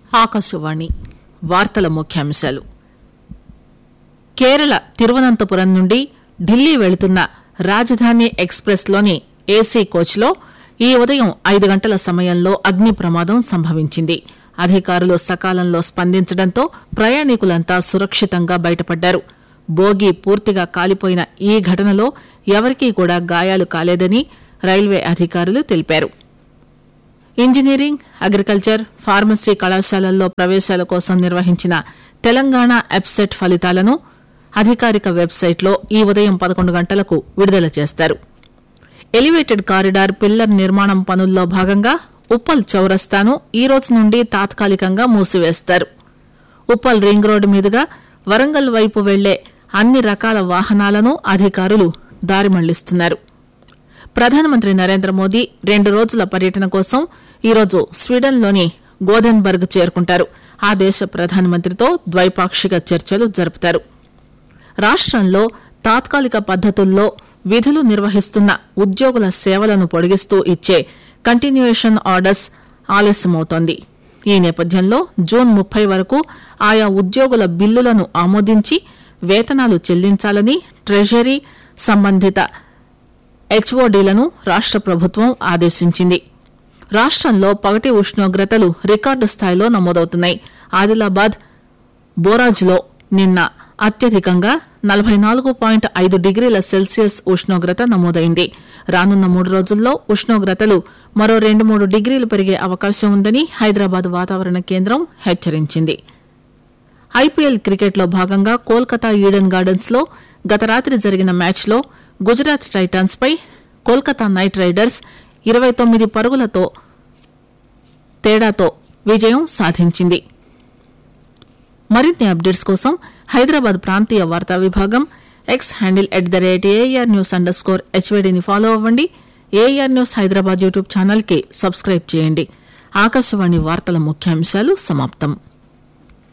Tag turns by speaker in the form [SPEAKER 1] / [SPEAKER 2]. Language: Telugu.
[SPEAKER 1] ఆకాశవాణి వార్తల ముఖ్యాంశాలు కేరళ తిరువనంతపురం నుండి ఢిల్లీ వెళుతున్న రాజధాని ఎక్స్ప్రెస్ లోని ఏసీ కోచ్లో ఈ ఉదయం ఐదు గంటల సమయంలో అగ్ని ప్రమాదం సంభవించింది అధికారులు సకాలంలో స్పందించడంతో ప్రయాణికులంతా సురక్షితంగా బయటపడ్డారు బోగి పూర్తిగా కాలిపోయిన ఈ ఘటనలో ఎవరికీ కూడా గాయాలు కాలేదని రైల్వే అధికారులు తెలిపారు ఇంజనీరింగ్ అగ్రికల్చర్ ఫార్మసీ కళాశాలల్లో ప్రవేశాల కోసం నిర్వహించిన తెలంగాణ ఎబ్సెట్ ఫలితాలను అధికారిక వెబ్సైట్లో ఈ ఉదయం పదకొండు గంటలకు విడుదల చేస్తారు ఎలివేటెడ్ కారిడార్ పిల్లర్ నిర్మాణం పనుల్లో భాగంగా ఉప్పల్ చౌరస్తాను ఈ రోజు నుండి తాత్కాలికంగా మూసివేస్తారు ఉప్పల్ రింగ్ రోడ్డు మీదుగా వరంగల్ వైపు వెళ్లే అన్ని రకాల వాహనాలను అధికారులు దారి మళ్లిస్తున్నారు ప్రధానమంత్రి నరేంద్ర మోదీ రెండు రోజుల పర్యటన కోసం ఈరోజు స్వీడన్లోని గోధెన్బర్గ్ చేరుకుంటారు ఆ దేశ ప్రధానమంత్రితో ద్వైపాక్షిక చర్చలు జరుపుతారు రాష్ట్రంలో తాత్కాలిక పద్దతుల్లో విధులు నిర్వహిస్తున్న ఉద్యోగుల సేవలను పొడిగిస్తూ ఇచ్చే కంటిన్యూయేషన్ ఆర్డర్స్ ఆలస్యమవుతోంది ఈ నేపథ్యంలో జూన్ ముప్పై వరకు ఆయా ఉద్యోగుల బిల్లులను ఆమోదించి వేతనాలు చెల్లించాలని ట్రెజరీ సంబంధిత హెచ్ఓడీలను రాష్ట్ర ప్రభుత్వం ఆదేశించింది రాష్ట్రంలో పగటి ఉష్ణోగ్రతలు రికార్డు స్థాయిలో నమోదవుతున్నాయి ఆదిలాబాద్ బోరాజ్లో నిన్న అత్యధికంగా నలభై నాలుగు పాయింట్ ఐదు డిగ్రీల సెల్సియస్ ఉష్ణోగ్రత నమోదైంది రానున్న మూడు రోజుల్లో ఉష్ణోగ్రతలు మరో రెండు మూడు డిగ్రీలు పెరిగే అవకాశం ఉందని హైదరాబాద్ వాతావరణ కేంద్రం హెచ్చరించింది ఐపీఎల్ క్రికెట్లో భాగంగా కోల్కతా ఈడెన్ గార్డెన్స్ లో గత రాత్రి జరిగిన మ్యాచ్లో గుజరాత్ టైటాన్స్ పై కోల్కతా నైట్ రైడర్స్ ఇరవై తొమ్మిది పరుగులతో తేడాతో విజయం సాధించింది మరిన్ని అప్డేట్స్ కోసం హైదరాబాద్ ప్రాంతీయ వార్తా విభాగం X handle at the rate A R news under score హెచ్వైడీని ఫాలో అవ్వండి A R news Hyderabad YouTube channel కి సబ్స్క్రైబ్ చేయండి ఆకాశవాణి వార్తల ముఖ్యాంశాలు సమాప్తం